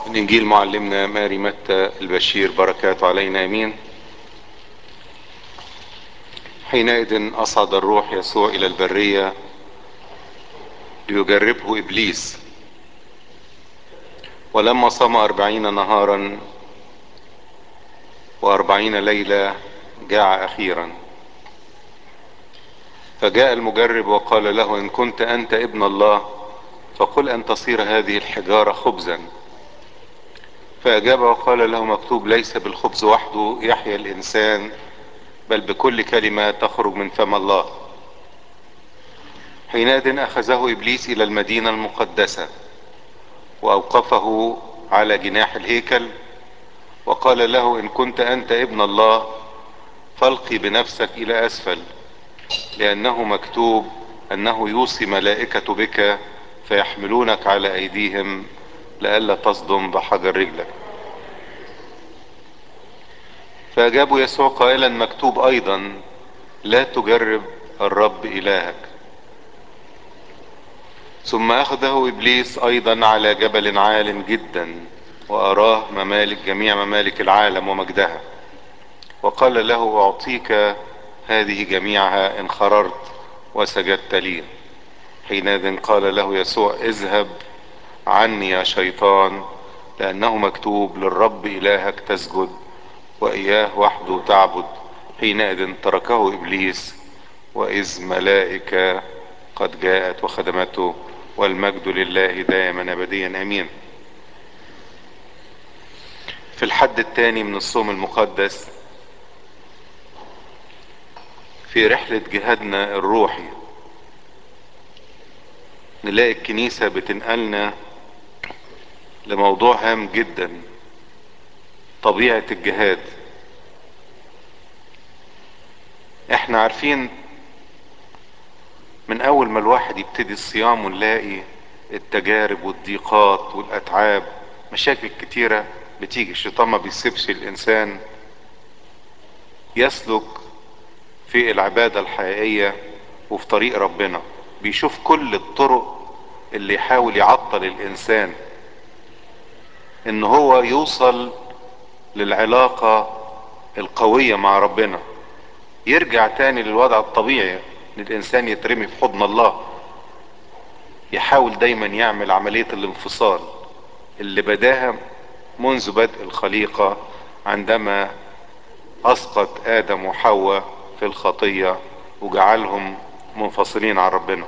من انجيل معلمنا ماري متى البشير بركاته علينا امين حينئذ اصعد الروح يسوع الى البرية ليجربه ابليس ولما صام اربعين نهارا واربعين ليلة جاع اخيرا فجاء المجرب وقال له ان كنت انت ابن الله فقل ان تصير هذه الحجارة خبزا فاجاب وقال له مكتوب ليس بالخبز وحده يحيا الانسان بل بكل كلمة تخرج من فم الله حينئذ اخذه ابليس الى المدينة المقدسة واوقفه على جناح الهيكل وقال له ان كنت انت ابن الله فالقي بنفسك الى اسفل لانه مكتوب انه يوصي ملائكة بك فيحملونك على ايديهم لئلا تصدم بحجر رجلك فاجابوا يسوع قائلا مكتوب ايضا لا تجرب الرب الهك ثم اخذه ابليس ايضا على جبل عال جدا واراه ممالك جميع ممالك العالم ومجدها وقال له اعطيك هذه جميعها ان خررت وسجدت لي حينئذ قال له يسوع اذهب عني يا شيطان لانه مكتوب للرب الهك تسجد واياه وحده تعبد حينئذ تركه ابليس واذ ملائكة قد جاءت وخدمته والمجد لله دائما ابديا امين في الحد الثاني من الصوم المقدس في رحلة جهادنا الروحي نلاقي الكنيسة بتنقلنا لموضوع هام جدا طبيعة الجهاد احنا عارفين من اول ما الواحد يبتدي الصيام ونلاقي التجارب والضيقات والاتعاب مشاكل كتيرة بتيجي الشيطان ما بيسيبش الانسان يسلك في العبادة الحقيقية وفي طريق ربنا بيشوف كل الطرق اللي يحاول يعطل الانسان ان هو يوصل للعلاقة القوية مع ربنا يرجع تاني للوضع الطبيعي ان الانسان يترمي في حضن الله يحاول دايما يعمل عملية الانفصال اللي بداها منذ بدء الخليقة عندما اسقط ادم وحواء في الخطية وجعلهم منفصلين عن ربنا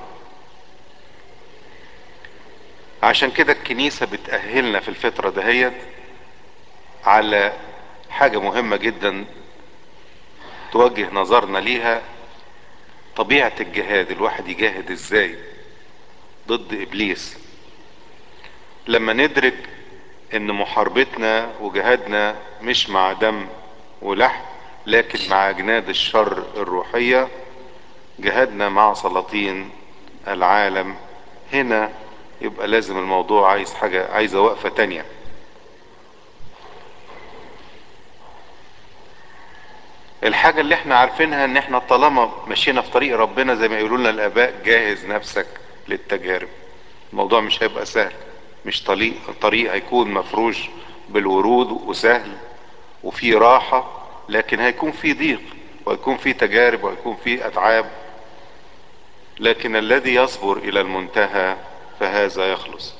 عشان كده الكنيسة بتأهلنا في الفترة دهيت على حاجة مهمة جدا توجه نظرنا ليها طبيعة الجهاد الواحد يجاهد ازاي ضد ابليس لما ندرك ان محاربتنا وجهادنا مش مع دم ولحم لكن مع اجناد الشر الروحية جهادنا مع سلاطين العالم هنا يبقى لازم الموضوع عايز حاجة عايزة وقفة تانية الحاجة اللي احنا عارفينها ان احنا طالما مشينا في طريق ربنا زي ما يقولوا لنا الاباء جاهز نفسك للتجارب الموضوع مش هيبقى سهل مش طريق طريق هيكون مفروش بالورود وسهل وفي راحة لكن هيكون في ضيق وهيكون في تجارب وهيكون في اتعاب لكن الذي يصبر الى المنتهى فهذا يخلص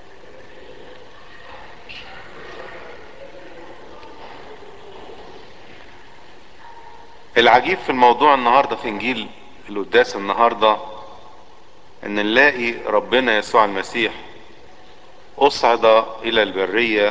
العجيب في الموضوع النهاردة في انجيل القداس النهاردة ان نلاقي ربنا يسوع المسيح اصعد الى البرية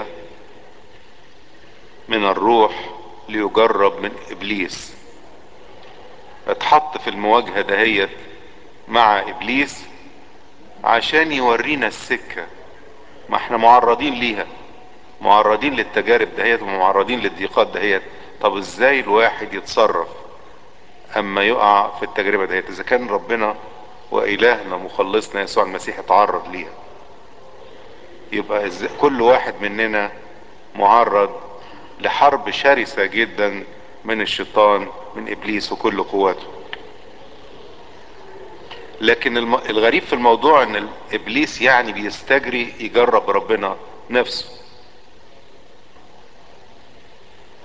من الروح ليجرب من ابليس اتحط في المواجهة دهيت مع ابليس عشان يورينا السكة ما احنا معرضين ليها معرضين للتجارب دهيت ومعرضين للضيقات دهيت طب ازاي الواحد يتصرف اما يقع في التجربة دهيت اذا كان ربنا والهنا مخلصنا يسوع المسيح اتعرض ليها يبقى ازاي كل واحد مننا معرض لحرب شرسة جدا من الشيطان من ابليس وكل قواته لكن الم... الغريب في الموضوع ان ابليس يعني بيستجري يجرب ربنا نفسه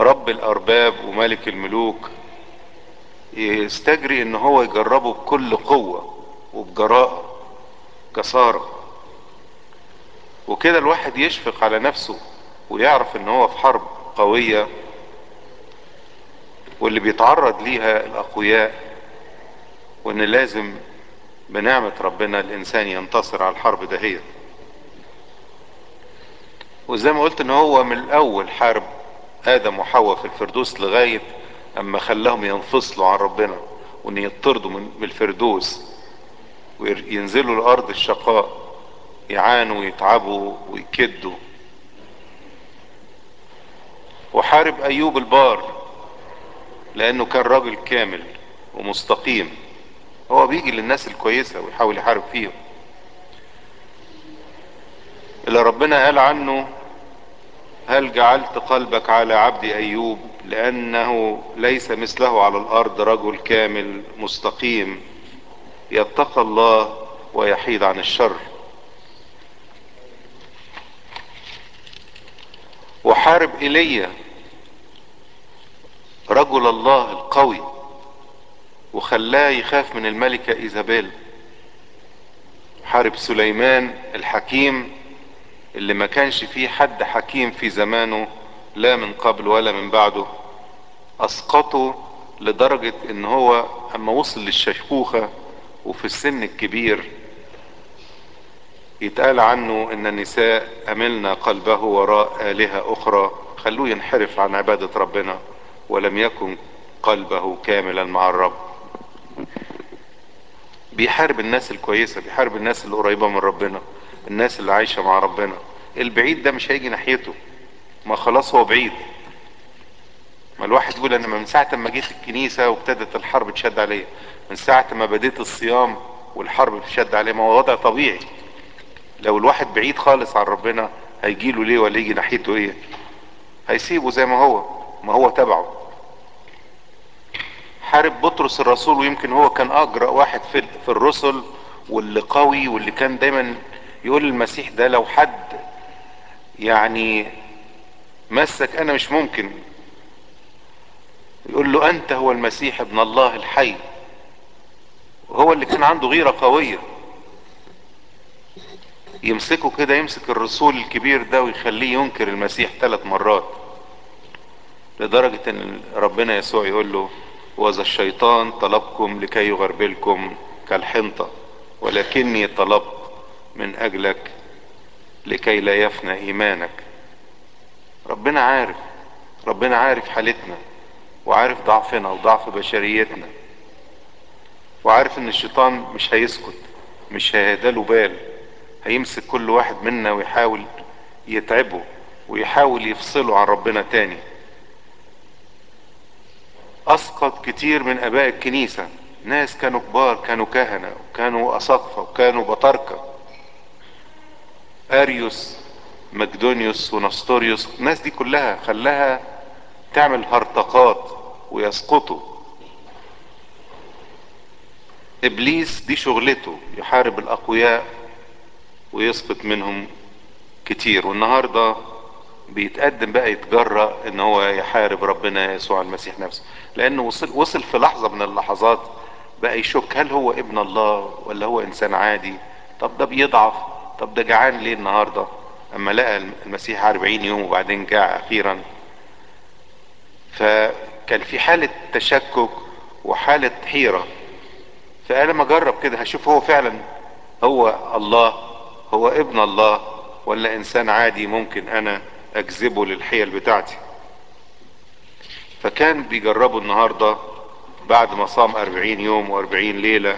رب الارباب وملك الملوك يستجري ان هو يجربه بكل قوة وبجراءة جسارة وكده الواحد يشفق على نفسه ويعرف ان هو في حرب قوية واللي بيتعرض ليها الاقوياء وان لازم بنعمة ربنا الانسان ينتصر على الحرب دهيت وزي ما قلت ان هو من الاول حارب ادم وحواء في الفردوس لغاية اما خلاهم ينفصلوا عن ربنا وان يطردوا من الفردوس وينزلوا لارض الشقاء يعانوا ويتعبوا ويكدوا وحارب ايوب البار لانه كان راجل كامل ومستقيم هو بيجي للناس الكويسة ويحاول يحارب فيهم اللي ربنا قال عنه هل جعلت قلبك على عبد ايوب لانه ليس مثله على الارض رجل كامل مستقيم يتقى الله ويحيد عن الشر وحارب ايليا رجل الله القوي وخلاه يخاف من الملكة ايزابيل حارب سليمان الحكيم اللي ما كانش فيه حد حكيم في زمانه لا من قبل ولا من بعده اسقطه لدرجة ان هو اما وصل للشيخوخة وفي السن الكبير يتقال عنه ان النساء املنا قلبه وراء الهة اخرى خلوه ينحرف عن عبادة ربنا ولم يكن قلبه كاملا مع الرب بيحارب الناس الكويسة بيحارب الناس اللي قريبة من ربنا الناس اللي عايشة مع ربنا البعيد ده مش هيجي ناحيته ما خلاص هو بعيد ما الواحد يقول انا من ساعة ما جيت الكنيسة وابتدت الحرب تشد عليا من ساعة ما بديت الصيام والحرب بتشد عليا ما هو وضع طبيعي لو الواحد بعيد خالص عن ربنا هيجيله ليه ولا يجي ناحيته ايه هيسيبه زي ما هو ما هو تبعه حارب بطرس الرسول ويمكن هو كان اجرأ واحد في, في الرسل واللي قوي واللي كان دايما يقول المسيح ده لو حد يعني مسك انا مش ممكن يقول له انت هو المسيح ابن الله الحي وهو اللي كان عنده غيرة قوية يمسكه كده يمسك الرسول الكبير ده ويخليه ينكر المسيح ثلاث مرات لدرجة ان ربنا يسوع يقول له وذا الشيطان طلبكم لكي يغربلكم كالحنطة ولكني طلبت من اجلك لكي لا يفنى ايمانك ربنا عارف ربنا عارف حالتنا وعارف ضعفنا وضعف بشريتنا وعارف ان الشيطان مش هيسكت مش هيهداله بال هيمسك كل واحد منا ويحاول يتعبه ويحاول يفصله عن ربنا تاني اسقط كتير من اباء الكنيسة ناس كانوا كبار كانوا كهنة وكانوا اساقفة وكانوا بطاركة اريوس مقدونيوس ونستوريوس الناس دي كلها خلاها تعمل هرطقات ويسقطوا ابليس دي شغلته يحارب الاقوياء ويسقط منهم كتير والنهارده بيتقدم بقى يتجرأ ان هو يحارب ربنا يسوع المسيح نفسه لانه وصل وصل في لحظه من اللحظات بقى يشك هل هو ابن الله ولا هو انسان عادي طب ده بيضعف طب ده جعان ليه النهارده اما لقى المسيح 40 يوم وبعدين جاع اخيرا فكان في حالة تشكك وحالة حيرة فقال لما اجرب كده هشوف هو فعلا هو الله هو ابن الله ولا انسان عادي ممكن انا اجذبه للحيل بتاعتي فكان بيجربوا النهاردة بعد ما صام اربعين يوم واربعين ليلة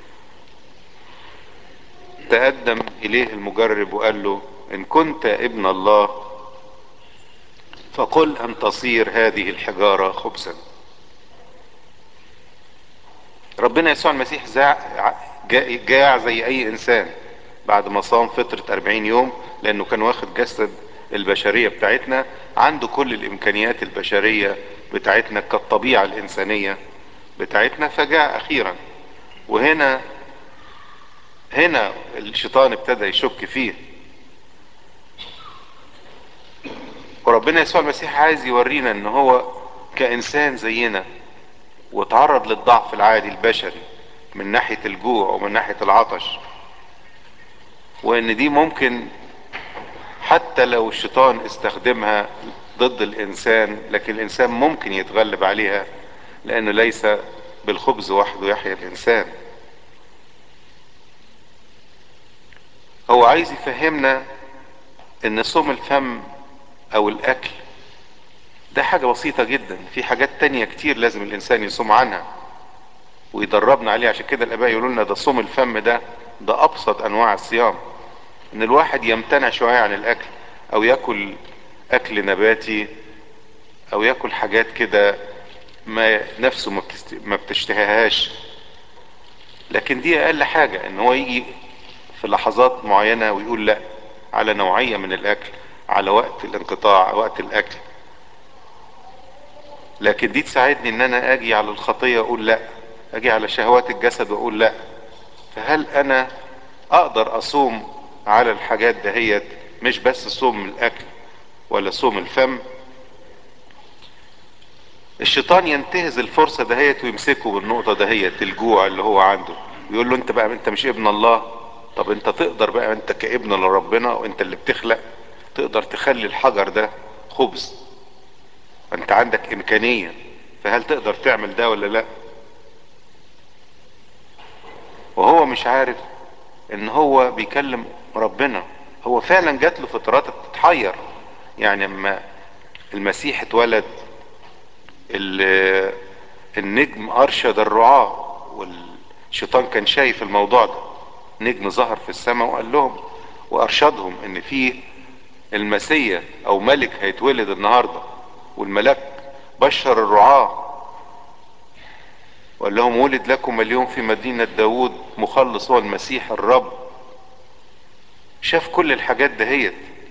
تقدم اليه المجرب وقال له ان كنت ابن الله فقل ان تصير هذه الحجارة خبزا ربنا يسوع المسيح جاع زي اي انسان بعد ما صام فترة اربعين يوم لانه كان واخد جسد البشرية بتاعتنا عنده كل الامكانيات البشرية بتاعتنا كالطبيعة الانسانية بتاعتنا فجاء اخيرا وهنا هنا الشيطان ابتدى يشك فيه وربنا يسوع المسيح عايز يورينا ان هو كانسان زينا وتعرض للضعف العادي البشري من ناحية الجوع ومن ناحية العطش وان دي ممكن حتى لو الشيطان استخدمها ضد الانسان لكن الانسان ممكن يتغلب عليها لانه ليس بالخبز وحده يحيا الانسان هو عايز يفهمنا ان صوم الفم او الاكل ده حاجة بسيطة جدا في حاجات تانية كتير لازم الانسان يصوم عنها ويدربنا عليه عشان كده الاباء يقولوا لنا ده صوم الفم ده ده ابسط انواع الصيام ان الواحد يمتنع شوية عن الاكل او ياكل اكل نباتي او ياكل حاجات كده ما نفسه ما, بتست... ما بتشتهيهاش لكن دي اقل حاجة ان هو يجي في لحظات معينة ويقول لا على نوعية من الاكل على وقت الانقطاع وقت الاكل لكن دي تساعدني ان انا اجي على الخطية واقول لا اجي على شهوات الجسد واقول لا فهل انا اقدر اصوم على الحاجات دهيت مش بس صوم الاكل ولا صوم الفم الشيطان ينتهز الفرصة دهيت ويمسكه بالنقطة دهيت الجوع اللي هو عنده ويقول له انت بقى انت مش ابن الله طب انت تقدر بقى انت كابن لربنا وانت اللي بتخلق تقدر تخلي الحجر ده خبز انت عندك امكانية فهل تقدر تعمل ده ولا لا وهو مش عارف ان هو بيكلم ربنا هو فعلا جات له فترات تتحير يعني اما المسيح اتولد النجم ارشد الرعاة والشيطان كان شايف الموضوع ده نجم ظهر في السماء وقال لهم وارشدهم ان في المسيا او ملك هيتولد النهارده والملاك بشر الرعاة وقال لهم ولد لكم اليوم في مدينة داود مخلص هو المسيح الرب شاف كل الحاجات دهيت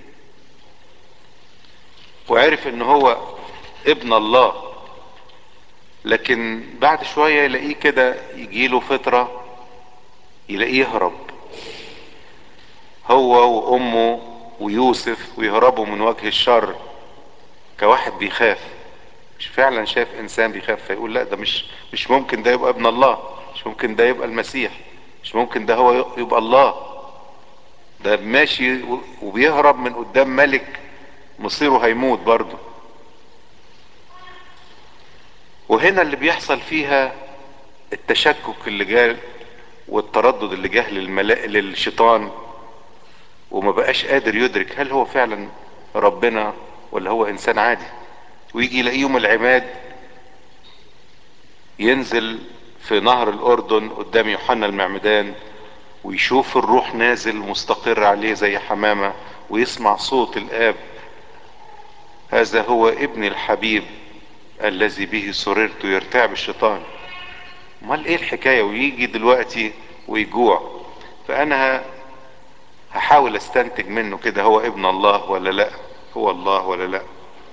وعرف ان هو ابن الله لكن بعد شوية يلاقيه كده يجيله فترة يلاقيه يهرب هو وامه ويوسف ويهربوا من وجه الشر كواحد بيخاف مش فعلا شاف انسان بيخاف فيقول لا ده مش مش ممكن ده يبقى ابن الله مش ممكن ده يبقى المسيح مش ممكن ده هو يبقى الله ده ماشي وبيهرب من قدام ملك مصيره هيموت برضه وهنا اللي بيحصل فيها التشكك اللي جاء والتردد اللي جه للملاء للشيطان وما بقاش قادر يدرك هل هو فعلا ربنا ولا هو انسان عادي ويجي يلاقيه يوم العماد ينزل في نهر الاردن قدام يوحنا المعمدان ويشوف الروح نازل مستقر عليه زي حمامة ويسمع صوت الاب هذا هو ابن الحبيب الذي به سررت يرتعب الشيطان امال ايه الحكاية ويجي دلوقتي ويجوع فانا هحاول استنتج منه كده هو ابن الله ولا لا هو الله ولا لا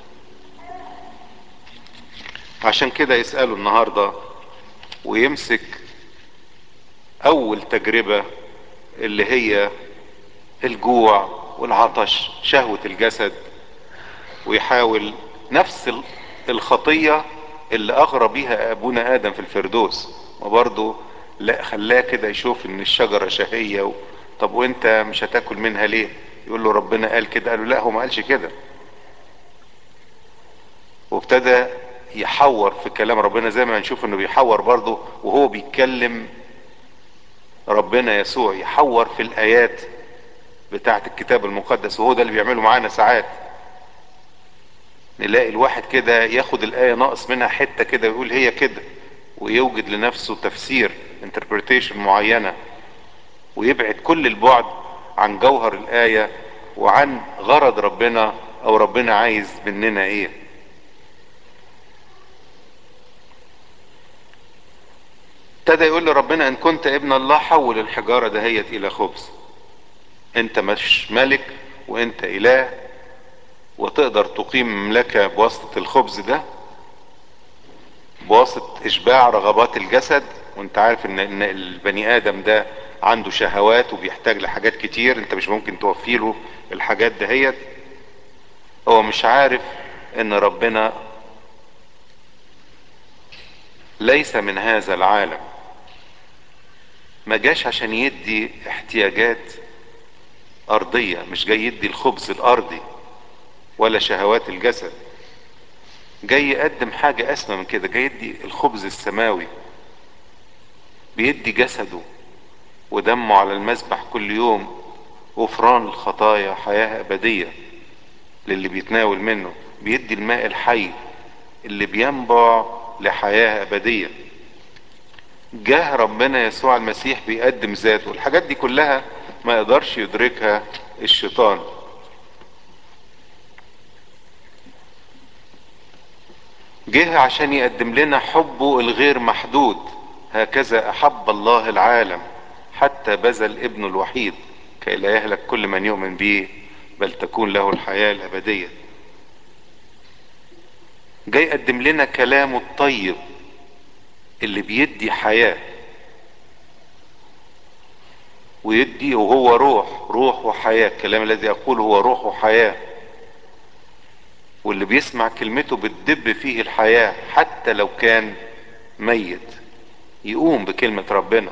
عشان كده يسأله النهاردة ويمسك اول تجربة اللي هي الجوع والعطش شهوة الجسد ويحاول نفس الخطية اللي اغرى بيها ابونا ادم في الفردوس وبرضه لا خلاه كده يشوف ان الشجرة شهية و... طب وانت مش هتاكل منها ليه يقول له ربنا قال كده قال له لا هو ما قالش كده وابتدى يحور في كلام ربنا زي ما نشوف انه بيحور برضه وهو بيتكلم ربنا يسوع يحور في الايات بتاعه الكتاب المقدس وهو ده اللي بيعمله معانا ساعات نلاقي الواحد كده ياخد الايه ناقص منها حته كده ويقول هي كده ويوجد لنفسه تفسير انتربريتيشن معينه ويبعد كل البعد عن جوهر الايه وعن غرض ربنا او ربنا عايز مننا ايه ابتدى يقول لربنا ان كنت ابن الله حول الحجارة دهيت الى خبز انت مش ملك وانت اله وتقدر تقيم مملكة بواسطة الخبز ده بواسطة اشباع رغبات الجسد وانت عارف ان, إن البني ادم ده عنده شهوات وبيحتاج لحاجات كتير انت مش ممكن توفي له الحاجات دهيت هو مش عارف ان ربنا ليس من هذا العالم ما جاش عشان يدي احتياجات ارضية مش جاي يدي الخبز الارضي ولا شهوات الجسد جاي يقدم حاجة اسمى من كده جاي يدي الخبز السماوي بيدي جسده ودمه على المذبح كل يوم غفران الخطايا حياة ابدية للي بيتناول منه بيدي الماء الحي اللي بينبع لحياة ابدية جه ربنا يسوع المسيح بيقدم ذاته الحاجات دي كلها ما يقدرش يدركها الشيطان جه عشان يقدم لنا حبه الغير محدود هكذا احب الله العالم حتى بذل ابنه الوحيد كي لا يهلك كل من يؤمن به بل تكون له الحياة الابدية جاي يقدم لنا كلامه الطيب اللي بيدي حياة ويدي وهو روح روح وحياة الكلام الذي أقول هو روح وحياة واللي بيسمع كلمته بتدب فيه الحياة حتى لو كان ميت يقوم بكلمة ربنا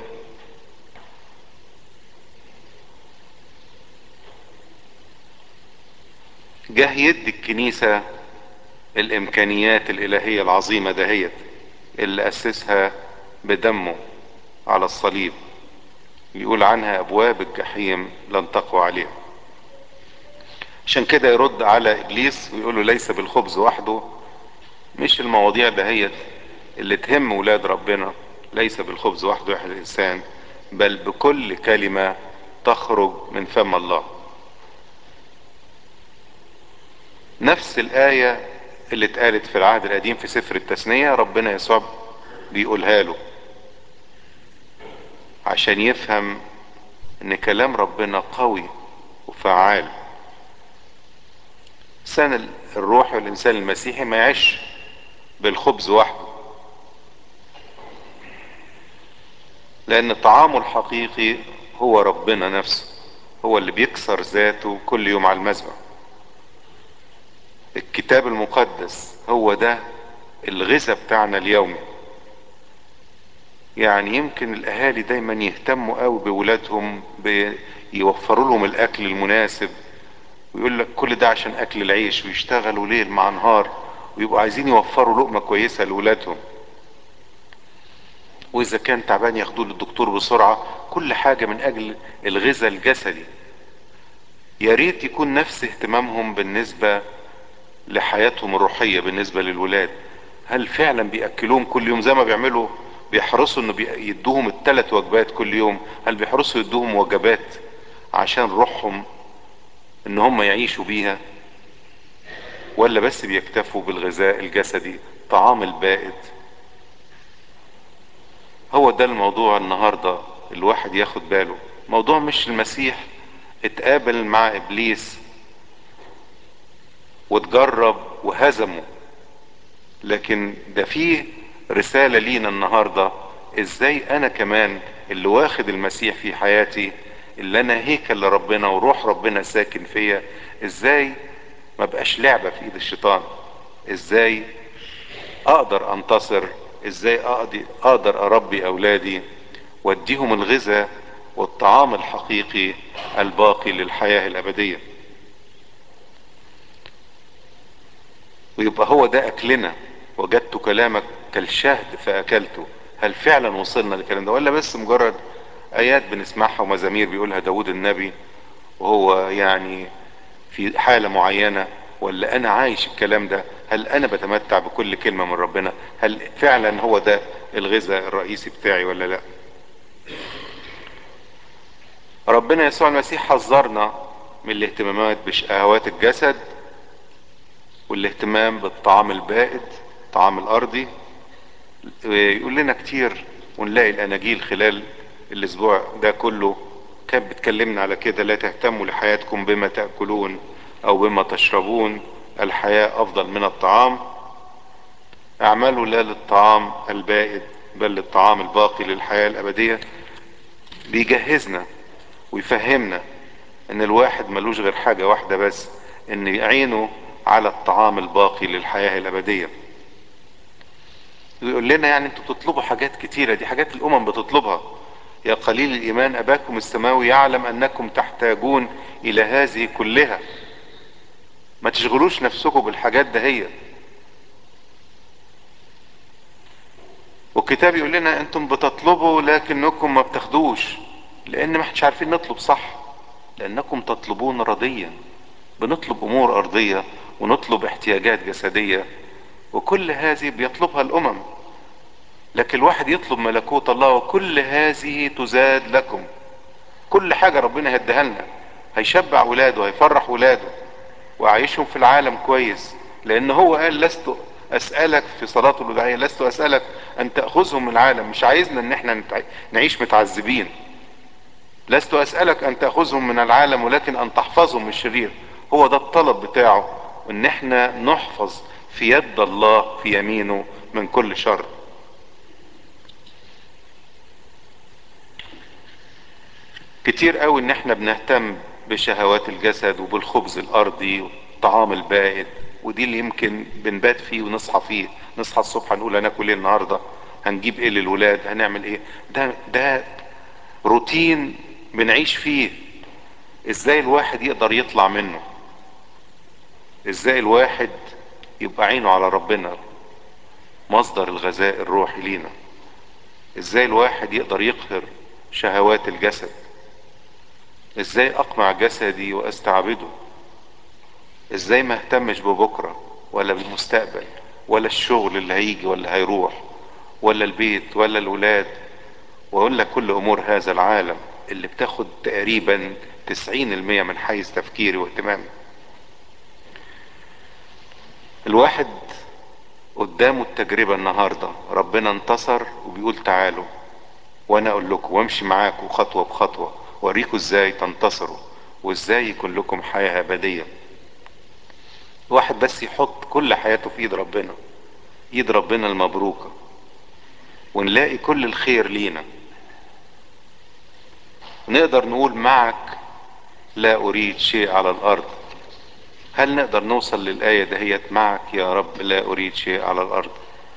جه يدي الكنيسة الامكانيات الالهية العظيمة دهيت اللي اسسها بدمه على الصليب يقول عنها ابواب الجحيم لن تقوى عليها عشان كده يرد على ابليس ويقول له ليس بالخبز وحده مش المواضيع دهيت اللي تهم ولاد ربنا ليس بالخبز وحده يحيى الانسان بل بكل كلمة تخرج من فم الله نفس الآية اللي اتقالت في العهد القديم في سفر التثنية ربنا يسوع بيقولها له عشان يفهم ان كلام ربنا قوي وفعال الانسان الروحي والانسان المسيحي ما يعيش بالخبز وحده لان طعامه الحقيقي هو ربنا نفسه هو اللي بيكسر ذاته كل يوم على المذبح الكتاب المقدس هو ده الغذاء بتاعنا اليومي يعني يمكن الاهالي دايما يهتموا قوي بولادهم بيوفروا لهم الاكل المناسب ويقول لك كل ده عشان اكل العيش ويشتغلوا ليل مع نهار ويبقوا عايزين يوفروا لقمة كويسة لولادهم واذا كان تعبان ياخدوه للدكتور بسرعة كل حاجة من اجل الغذاء الجسدي يا ريت يكون نفس اهتمامهم بالنسبة لحياتهم الروحية بالنسبة للولاد هل فعلا بيأكلوهم كل يوم زي ما بيعملوا بيحرصوا انه يدوهم الثلاث وجبات كل يوم هل بيحرصوا يدوهم وجبات عشان روحهم ان هم يعيشوا بيها ولا بس بيكتفوا بالغذاء الجسدي طعام البائد هو ده الموضوع النهاردة الواحد ياخد باله موضوع مش المسيح اتقابل مع ابليس وتجرب وهزمه لكن ده فيه رسالة لينا النهاردة ازاي انا كمان اللي واخد المسيح في حياتي اللي انا هيكل لربنا وروح ربنا ساكن فيا ازاي ما بقاش لعبة في ايد الشيطان ازاي اقدر انتصر ازاي اقدر, أقدر اربي اولادي واديهم الغذاء والطعام الحقيقي الباقي للحياة الابدية ويبقى هو ده اكلنا وجدت كلامك كالشهد فاكلته هل فعلا وصلنا للكلام ده ولا بس مجرد ايات بنسمعها ومزامير بيقولها داود النبي وهو يعني في حالة معينة ولا انا عايش الكلام ده هل انا بتمتع بكل كلمة من ربنا هل فعلا هو ده الغذاء الرئيسي بتاعي ولا لا ربنا يسوع المسيح حذرنا من الاهتمامات بشهوات الجسد والاهتمام بالطعام البائد الطعام الارضي يقول لنا كتير ونلاقي الاناجيل خلال الاسبوع ده كله كانت بتكلمنا على كده لا تهتموا لحياتكم بما تأكلون او بما تشربون الحياة افضل من الطعام اعملوا لا للطعام البائد بل للطعام الباقي للحياة الابدية بيجهزنا ويفهمنا ان الواحد ملوش غير حاجة واحدة بس ان عينه على الطعام الباقي للحياة الابدية ويقول لنا يعني انتوا بتطلبوا حاجات كتيرة دي حاجات الامم بتطلبها يا قليل الايمان اباكم السماوي يعلم انكم تحتاجون الى هذه كلها ما تشغلوش نفسكم بالحاجات دهيت والكتاب يقول لنا انتم بتطلبوا لكنكم ما بتاخدوش لان ما احناش عارفين نطلب صح لانكم تطلبون رديا بنطلب امور ارضية ونطلب احتياجات جسدية وكل هذه بيطلبها الامم لكن الواحد يطلب ملكوت الله وكل هذه تزاد لكم كل حاجة ربنا هيديها لنا هيشبع ولاده هيفرح ولاده وعايشهم في العالم كويس لان هو قال لست اسألك في صلاته الوداعية لست اسألك ان تأخذهم من العالم مش عايزنا ان احنا نعيش متعذبين لست اسألك ان تأخذهم من العالم ولكن ان تحفظهم من الشرير هو ده الطلب بتاعه ان احنا نحفظ في يد الله في يمينه من كل شر كتير قوي ان احنا بنهتم بشهوات الجسد وبالخبز الارضي والطعام البائد ودي اللي يمكن بنبات فيه ونصحى فيه نصحى الصبح نقول هناكل ايه النهارده هنجيب ايه للولاد هنعمل ايه ده ده روتين بنعيش فيه ازاي الواحد يقدر يطلع منه ازاي الواحد يبقى عينه على ربنا مصدر الغذاء الروحي لينا ازاي الواحد يقدر يقهر شهوات الجسد ازاي اقمع جسدي واستعبده ازاي ما اهتمش ببكرة ولا بالمستقبل ولا الشغل اللي هيجي ولا هيروح ولا البيت ولا الولاد واقول لك كل امور هذا العالم اللي بتاخد تقريبا تسعين المية من حيز تفكيري واهتمامي الواحد قدامه التجربة النهاردة ربنا انتصر وبيقول تعالوا وانا اقول لكم وامشي معاكم خطوة بخطوة واريكم ازاي تنتصروا وازاي يكون لكم حياة ابدية واحد بس يحط كل حياته في ايد ربنا ايد ربنا المبروكة ونلاقي كل الخير لينا نقدر نقول معك لا اريد شيء على الارض هل نقدر نوصل للآية دهيت معك يا رب لا اريد شيء على الارض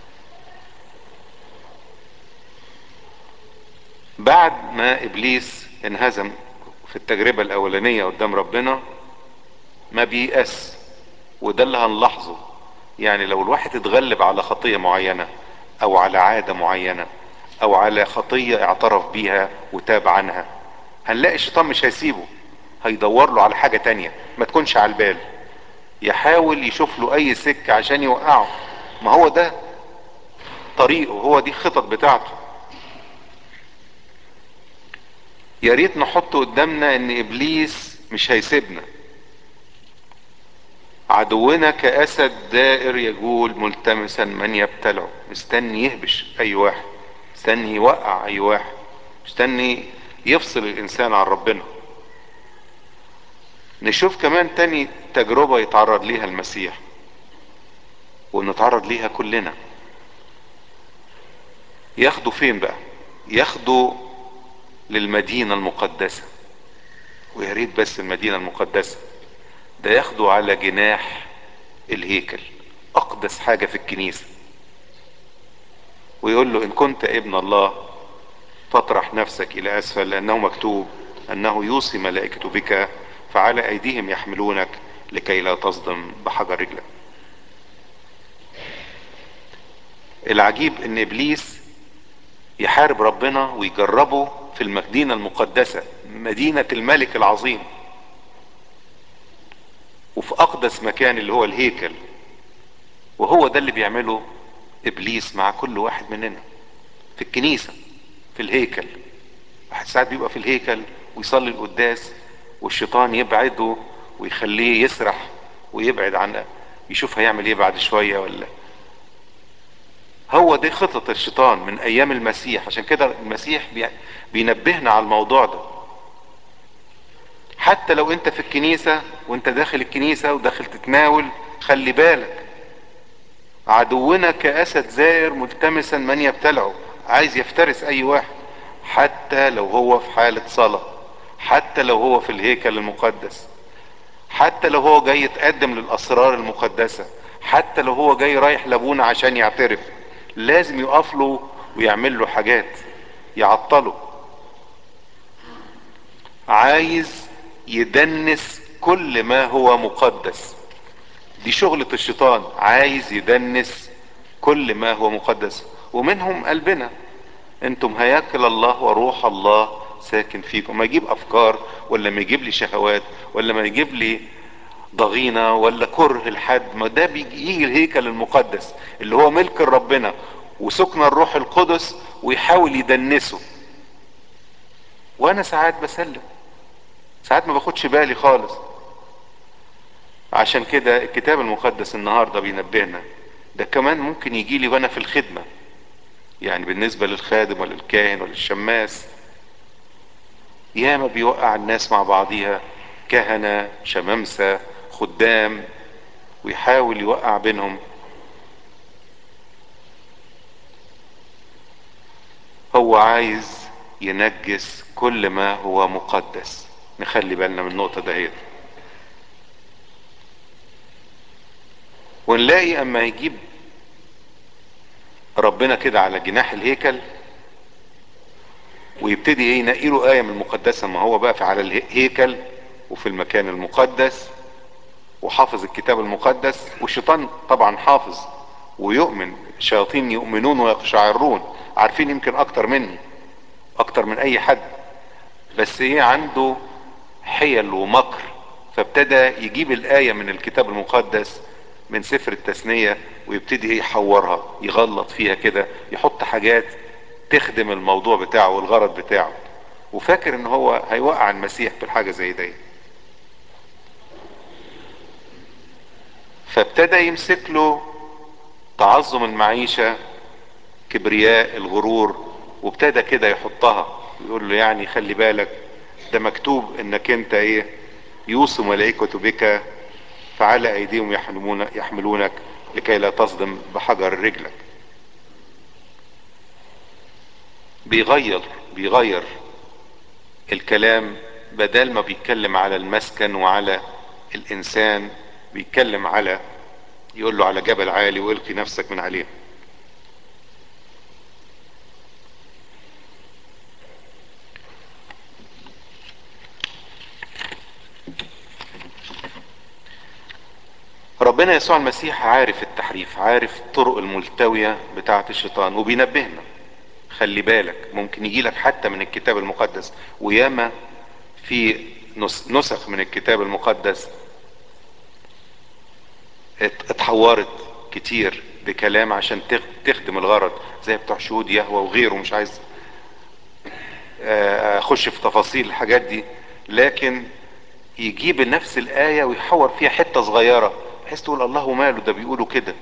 بعد ما ابليس انهزم في التجربة الاولانية قدام ربنا ما بيأس وده اللي هنلاحظه يعني لو الواحد اتغلب على خطية معينة او على عادة معينة او على خطية اعترف بيها وتاب عنها هنلاقي الشيطان مش هيسيبه هيدور له على حاجة تانية ما تكونش على البال يحاول يشوف له اي سكة عشان يوقعه ما هو ده طريقه هو دي الخطط بتاعته يا ريت نحط قدامنا ان ابليس مش هيسيبنا عدونا كاسد دائر يجول ملتمسا من يبتلعه مستني يهبش اي واحد مستني يوقع اي واحد مستني يفصل الانسان عن ربنا نشوف كمان تاني تجربة يتعرض ليها المسيح ونتعرض ليها كلنا ياخدوا فين بقى ياخدوا للمدينة المقدسة ويا ريت بس المدينة المقدسة ده ياخدوا على جناح الهيكل اقدس حاجة في الكنيسة ويقول له ان كنت ابن الله فاطرح نفسك الى اسفل لانه مكتوب انه يوصي ملائكته بك فعلى ايديهم يحملونك لكي لا تصدم بحجر رجلك العجيب ان ابليس يحارب ربنا ويجربه في المدينة المقدسة مدينة الملك العظيم وفي اقدس مكان اللي هو الهيكل وهو ده اللي بيعمله ابليس مع كل واحد مننا في الكنيسة في الهيكل واحد ساعات بيبقى في الهيكل ويصلي القداس والشيطان يبعده ويخليه يسرح ويبعد عن يشوف هيعمل ايه بعد شوية ولا هو دي خطط الشيطان من ايام المسيح عشان كده المسيح بينبهنا على الموضوع ده حتى لو انت في الكنيسة وانت داخل الكنيسة وداخل تتناول خلي بالك عدونا كأسد زائر ملتمسا من يبتلعه عايز يفترس اي واحد حتى لو هو في حالة صلاة حتى لو هو في الهيكل المقدس حتى لو هو جاي يتقدم للاسرار المقدسة حتى لو هو جاي رايح لابونا عشان يعترف لازم يقف له ويعمل له حاجات يعطله عايز يدنس كل ما هو مقدس دي شغلة الشيطان عايز يدنس كل ما هو مقدس ومنهم قلبنا انتم هياكل الله وروح الله ساكن فيكم ما يجيب افكار ولا ما يجيب لي شهوات ولا ما يجيب لي ضغينة ولا كره لحد ما ده بيجي الهيكل المقدس اللي هو ملك ربنا وسكن الروح القدس ويحاول يدنسه وانا ساعات بسلم ساعات ما باخدش بالي خالص عشان كده الكتاب المقدس النهارده بينبهنا ده كمان ممكن يجي لي وانا في الخدمه يعني بالنسبه للخادم ولا الكاهن ولا الشماس ياما بيوقع الناس مع بعضيها كهنه شمامسه خدام ويحاول يوقع بينهم هو عايز ينجس كل ما هو مقدس نخلي بالنا من النقطه دهيت ونلاقي اما يجيب ربنا كده على جناح الهيكل ويبتدي ايه ينقي له ايه من المقدسه ما هو بقى في على الهيكل وفي المكان المقدس وحافظ الكتاب المقدس والشيطان طبعا حافظ ويؤمن الشياطين يؤمنون ويقشعرون عارفين يمكن اكتر مني اكتر من اي حد بس ايه عنده حيل ومكر فابتدى يجيب الايه من الكتاب المقدس من سفر التثنية ويبتدي ايه يحورها يغلط فيها كده يحط حاجات تخدم الموضوع بتاعه والغرض بتاعه وفاكر ان هو هيوقع المسيح بالحاجة زي دي فابتدى يمسك له تعظم المعيشة كبرياء الغرور وابتدى كده يحطها يقول له يعني خلي بالك ده مكتوب انك انت ايه يوصي ملائكة بك فعلى ايديهم يحملون يحملونك لكي لا تصدم بحجر رجلك بيغير بيغير الكلام بدل ما بيتكلم على المسكن وعلى الانسان بيتكلم على يقول له على جبل عالي والقي نفسك من عليه ربنا يسوع المسيح عارف التحريف عارف الطرق الملتوية بتاعة الشيطان وبينبهنا خلي بالك ممكن يجي لك حتى من الكتاب المقدس وياما في نسخ من الكتاب المقدس اتحورت كتير بكلام عشان تخدم الغرض زي بتوع شهود يهوى وغيره مش عايز اخش في تفاصيل الحاجات دي لكن يجيب نفس الآية ويحور فيها حتة صغيرة بحيث تقول الله ماله ده بيقولوا كده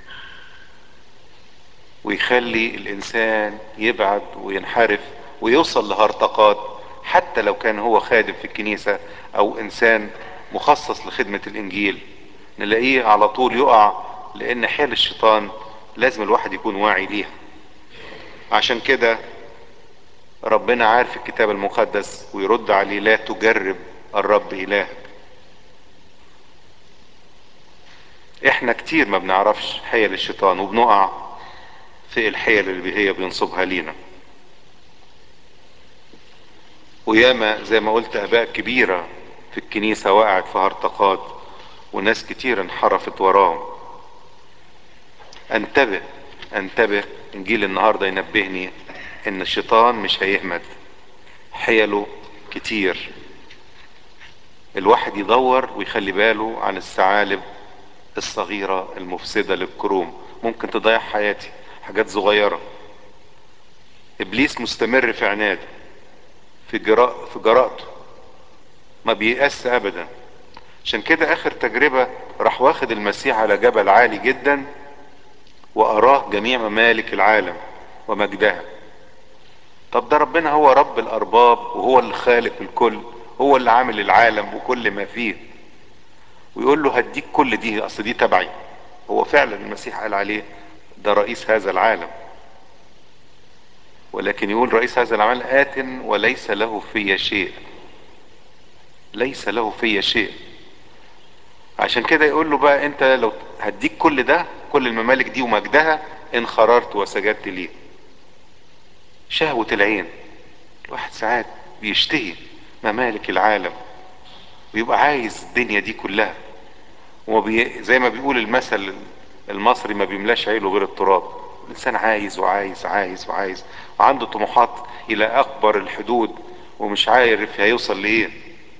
ويخلي الإنسان يبعد وينحرف ويوصل لهرطقات حتى لو كان هو خادم في الكنيسة أو إنسان مخصص لخدمة الإنجيل نلاقيه على طول يقع لأن حيل الشيطان لازم الواحد يكون واعي ليها عشان كده ربنا عارف الكتاب المقدس ويرد عليه لا تجرب الرب إلهك احنا كتير ما بنعرفش حيل الشيطان وبنقع في الحيل اللي هي بينصبها لينا وياما زي ما قلت اباء كبيرة في الكنيسة وقعت في هرطقات وناس كتير انحرفت وراهم انتبه انتبه انجيل النهاردة ينبهني ان الشيطان مش هيهمد حيله كتير الواحد يدور ويخلي باله عن الثعالب الصغيرة المفسدة للكروم ممكن تضيع حياتي حاجات صغيرة ابليس مستمر في عناده في جراء في جراءته ما بيأس ابدا عشان كده اخر تجربة راح واخد المسيح على جبل عالي جدا واراه جميع ممالك العالم ومجدها طب ده ربنا هو رب الارباب وهو اللي خالق الكل هو اللي عامل العالم وكل ما فيه ويقول له هديك كل دي اصل دي تبعي هو فعلا المسيح قال عليه ده رئيس هذا العالم ولكن يقول رئيس هذا العالم آت وليس له في شيء ليس له في شيء عشان كده يقول له بقى انت لو هديك كل ده كل الممالك دي ومجدها ان خررت وسجدت ليه شهوة العين الواحد ساعات بيشتهي ممالك العالم ويبقى عايز الدنيا دي كلها وبي... زي ما بيقول المثل المصري ما بيملاش عيله غير التراب الانسان عايز وعايز عايز وعايز وعنده طموحات الى اكبر الحدود ومش عارف هيوصل لايه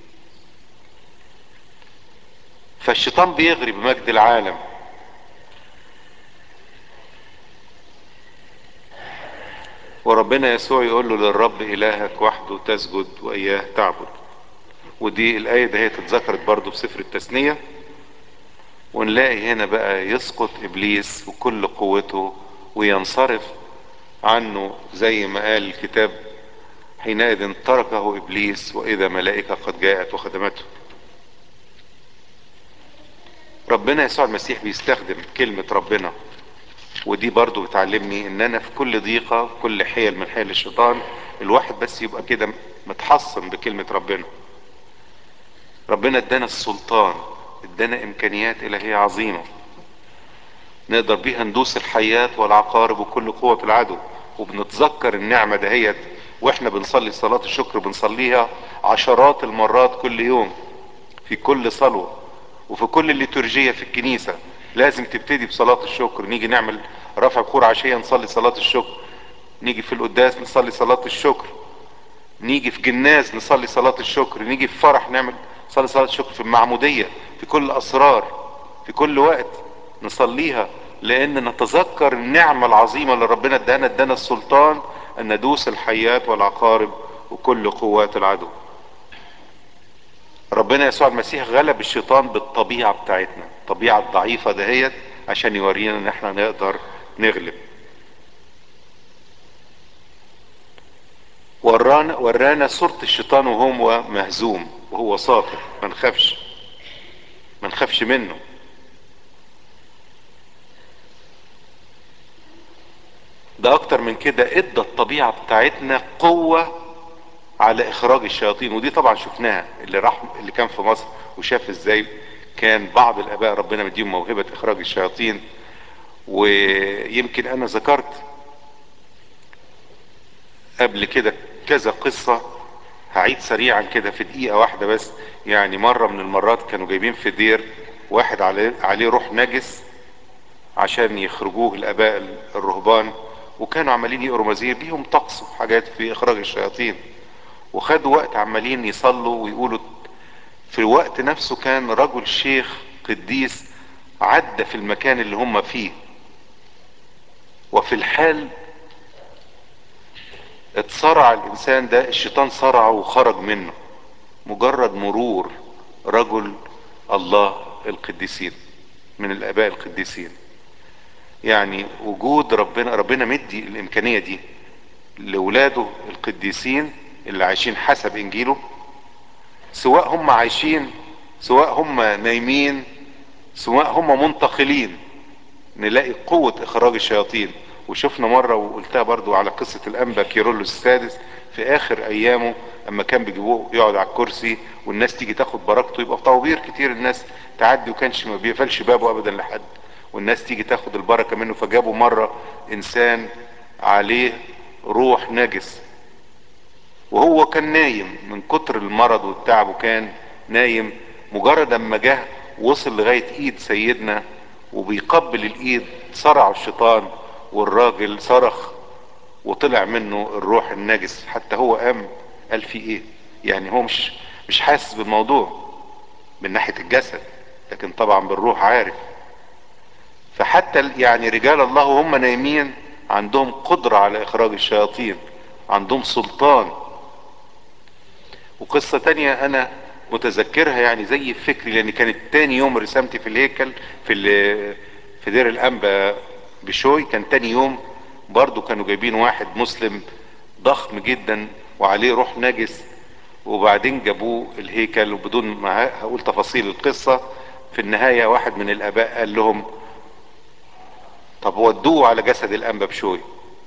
فالشيطان بيغري بمجد العالم وربنا يسوع يقول له للرب الهك وحده تسجد واياه تعبد ودي الايه ده هي اتذكرت برضه في سفر التثنيه ونلاقي هنا بقى يسقط ابليس وكل قوته وينصرف عنه زي ما قال الكتاب حينئذ تركه ابليس واذا ملائكه قد جاءت وخدمته ربنا يسوع المسيح بيستخدم كلمة ربنا ودي برضو بتعلمني ان انا في كل ضيقة في كل حيل من حيل الشيطان الواحد بس يبقى كده متحصن بكلمة ربنا ربنا ادانا السلطان ادانا امكانيات الهية عظيمة نقدر بيها ندوس الحيات والعقارب وكل قوة العدو وبنتذكر النعمة دهيت واحنا بنصلي صلاة الشكر بنصليها عشرات المرات كل يوم في كل صلوة وفي كل الليتورجية في الكنيسة لازم تبتدي بصلاة الشكر نيجي نعمل رفع بخور عشية نصلي صلاة الشكر نيجي في القداس نصلي صلاة الشكر نيجي في جناز نصلي صلاة الشكر نيجي في فرح نعمل نصلي صلاة الشكر في المعمودية في كل أسرار في كل وقت نصليها لأن نتذكر النعمة العظيمة اللي ربنا ادانا ادانا السلطان أن ندوس الحيات والعقارب وكل قوات العدو ربنا يسوع المسيح غلب الشيطان بالطبيعة بتاعتنا الطبيعة الضعيفة دهيت عشان يورينا ان احنا نقدر نغلب ورانا ورانا صورة الشيطان وهو مهزوم وهو ساقط ما نخافش ما نخافش منه ده اكتر من كده ادى الطبيعة بتاعتنا قوة على اخراج الشياطين ودي طبعا شفناها اللي راح اللي كان في مصر وشاف ازاي كان بعض الاباء ربنا مديهم موهبة اخراج الشياطين ويمكن انا ذكرت قبل كده كذا قصة هعيد سريعا كده في دقيقة واحدة بس يعني مرة من المرات كانوا جايبين في دير واحد عليه, عليه روح نجس عشان يخرجوه الاباء الرهبان وكانوا عمالين يقروا مزير بيهم طقس وحاجات في اخراج الشياطين وخدوا وقت عمالين يصلوا ويقولوا في الوقت نفسه كان رجل شيخ قديس عدى في المكان اللي هم فيه وفي الحال اتصرع الانسان ده الشيطان صرعه وخرج منه مجرد مرور رجل الله القديسين من الاباء القديسين يعني وجود ربنا ربنا مدي الامكانية دي لاولاده القديسين اللي عايشين حسب انجيله سواء هم عايشين سواء هم نايمين سواء هم منتقلين نلاقي قوة اخراج الشياطين وشفنا مرة وقلتها برضو على قصة الانبا كيرولوس السادس في اخر ايامه اما كان بيجيبوه يقعد على الكرسي والناس تيجي تاخد بركته يبقى في طوابير كتير الناس تعدي وكانش ما بيقفلش بابه ابدا لحد والناس تيجي تاخد البركة منه فجابوا مرة انسان عليه روح نجس وهو كان نايم من كتر المرض والتعب وكان نايم مجرد اما جه وصل لغاية ايد سيدنا وبيقبل الايد صرع الشيطان والراجل صرخ وطلع منه الروح النجس حتى هو قام قال في ايه يعني هو مش مش حاسس بالموضوع من ناحية الجسد لكن طبعا بالروح عارف فحتى يعني رجال الله وهم نايمين عندهم قدرة على اخراج الشياطين عندهم سلطان وقصة تانية انا متذكرها يعني زي فكري لان كانت تاني يوم رسامتي في الهيكل في في دير الانبا بشوي كان تاني يوم برضو كانوا جايبين واحد مسلم ضخم جدا وعليه روح نجس وبعدين جابوه الهيكل وبدون ما هقول تفاصيل القصة في النهاية واحد من الاباء قال لهم طب ودوه على جسد الانبا بشوي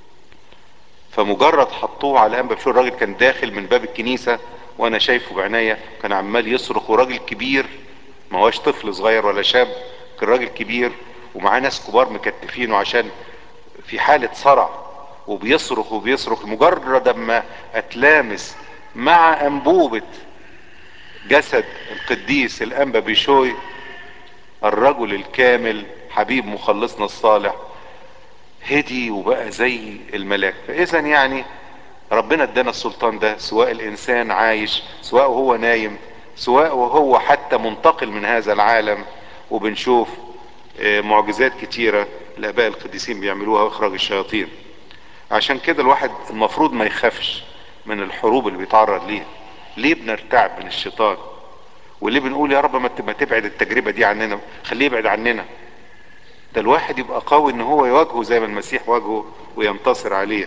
فمجرد حطوه على انبا بشوي الراجل كان داخل من باب الكنيسة وانا شايفه بعناية كان عمال يصرخ وراجل كبير ما هوش طفل صغير ولا شاب كان راجل كبير ومعاه ناس كبار مكتفينه عشان في حالة صرع وبيصرخ وبيصرخ مجرد اما اتلامس مع انبوبة جسد القديس الانبا بيشوي الرجل الكامل حبيب مخلصنا الصالح هدي وبقى زي الملاك فاذا يعني ربنا ادانا السلطان ده سواء الانسان عايش سواء وهو نايم سواء وهو حتى منتقل من هذا العالم وبنشوف معجزات كتيرة الاباء القديسين بيعملوها واخراج الشياطين عشان كده الواحد المفروض ما يخافش من الحروب اللي بيتعرض ليها ليه بنرتعب من الشيطان وليه بنقول يا رب ما تبعد التجربة دي عننا خليه يبعد عننا ده الواحد يبقى قوي ان هو يواجهه زي ما المسيح واجهه وينتصر عليه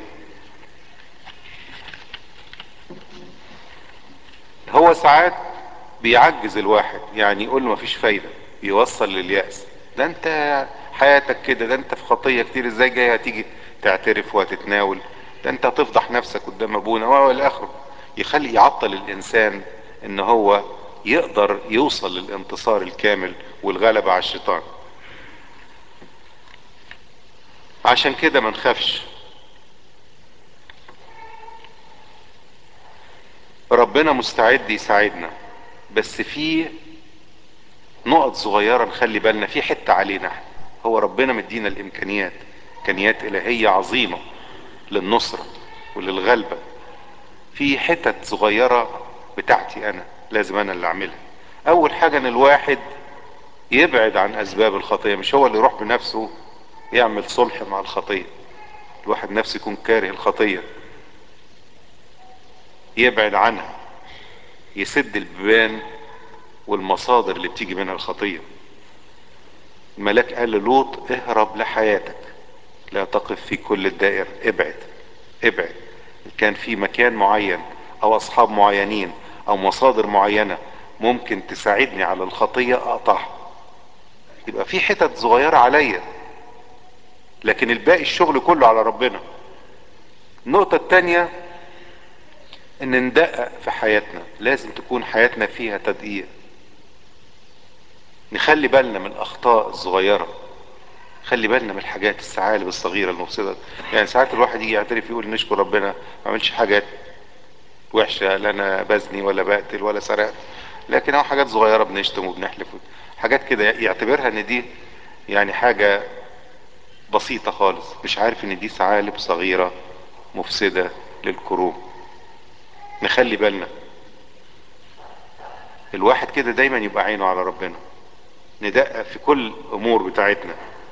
هو ساعات بيعجز الواحد يعني يقول له مفيش فايدة بيوصل لليأس ده انت حياتك كده ده انت في خطية كتير ازاي جاي هتيجي تعترف وهتتناول ده انت هتفضح نفسك قدام ابونا والى اخره يخلي يعطل الانسان ان هو يقدر يوصل للانتصار الكامل والغلبة على الشيطان عشان كده ما نخافش ربنا مستعد يساعدنا بس في نقط صغيرة نخلي بالنا في حتة علينا هو ربنا مدينا الامكانيات امكانيات الهية عظيمة للنصرة وللغلبة في حتت صغيرة بتاعتي انا لازم انا اللي اعملها اول حاجة ان الواحد يبعد عن اسباب الخطية مش هو اللي يروح بنفسه يعمل صلح مع الخطية الواحد نفسه يكون كاره الخطية يبعد عنها يسد البيبان والمصادر اللي بتيجي منها الخطية الملاك قال للوط اهرب لحياتك لا تقف في كل الدائرة ابعد ابعد كان في مكان معين او اصحاب معينين او مصادر معينة ممكن تساعدني على الخطية اقطعها يبقى في حتت صغيرة عليا لكن الباقي الشغل كله على ربنا النقطة التانية ان ندقق في حياتنا لازم تكون حياتنا فيها تدقيق نخلي بالنا من الاخطاء الصغيرة خلي بالنا من الحاجات الثعالب الصغيرة المفسدة يعني ساعات الواحد يجي يعترف يقول نشكر ربنا ما عملش حاجات وحشة لا انا بزني ولا بقتل ولا سرقت لكن هو حاجات صغيرة بنشتم وبنحلف حاجات كده يعتبرها ان دي يعني حاجة بسيطة خالص مش عارف ان دي ثعالب صغيرة مفسدة للكروم نخلي بالنا الواحد كده دايما يبقى عينه على ربنا ندقق في كل امور بتاعتنا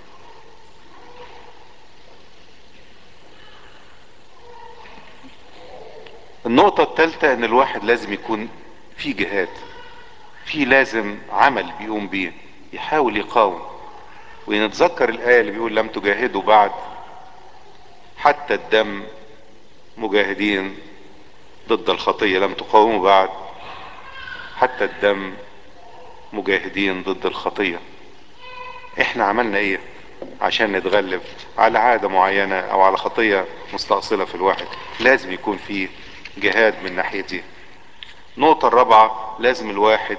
النقطة الثالثة ان الواحد لازم يكون في جهاد في لازم عمل بيقوم بيه يحاول يقاوم ونتذكر الآية اللي بيقول لم تجاهدوا بعد حتى الدم مجاهدين ضد الخطية لم تقاوموا بعد حتى الدم مجاهدين ضد الخطية احنا عملنا ايه عشان نتغلب على عادة معينة او على خطية مستأصلة في الواحد لازم يكون في جهاد من ناحيتي النقطة الرابعة لازم الواحد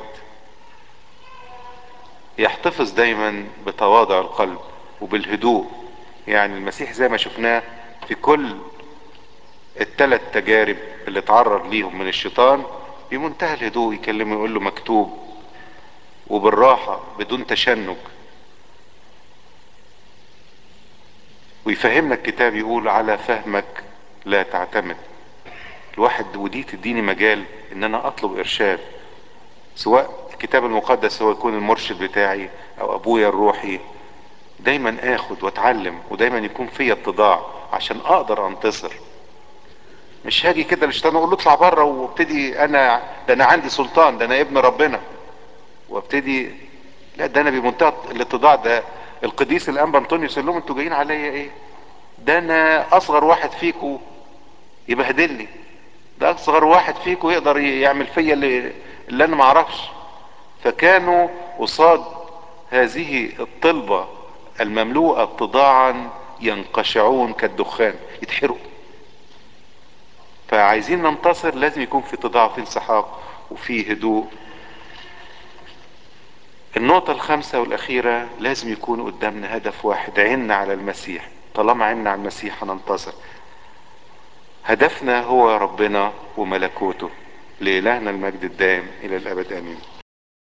يحتفظ دايما بتواضع القلب وبالهدوء يعني المسيح زي ما شفناه في كل الثلاث تجارب اللي اتعرض ليهم من الشيطان بمنتهى الهدوء يكلمه يقول له مكتوب وبالراحة بدون تشنج ويفهمنا الكتاب يقول على فهمك لا تعتمد الواحد ودي تديني مجال ان انا اطلب ارشاد سواء الكتاب المقدس هو يكون المرشد بتاعي او ابويا الروحي دايما اخد واتعلم ودايما يكون فيا اتضاع عشان اقدر انتصر مش هاجي كده للشيطان اقول له اطلع بره وابتدي انا ده انا عندي سلطان ده انا ابن ربنا وابتدي لا ده انا بمنتهى الاتضاع ده القديس الانبا انطونيوس يقول لهم انتوا جايين عليا ايه ده انا اصغر واحد فيكم يبهدلني ده اصغر واحد فيكم يقدر يعمل فيا اللي, اللي انا ما اعرفش فكانوا قصاد هذه الطلبة المملوءة اتضاعا ينقشعون كالدخان يتحرقوا فعايزين ننتصر لازم يكون في اتضاع وفي انسحاق وفي هدوء النقطة الخامسة والأخيرة لازم يكون قدامنا هدف واحد عنا على المسيح طالما عنا على المسيح هننتصر هدفنا هو ربنا وملكوته لإلهنا المجد الدائم إلى الأبد آمين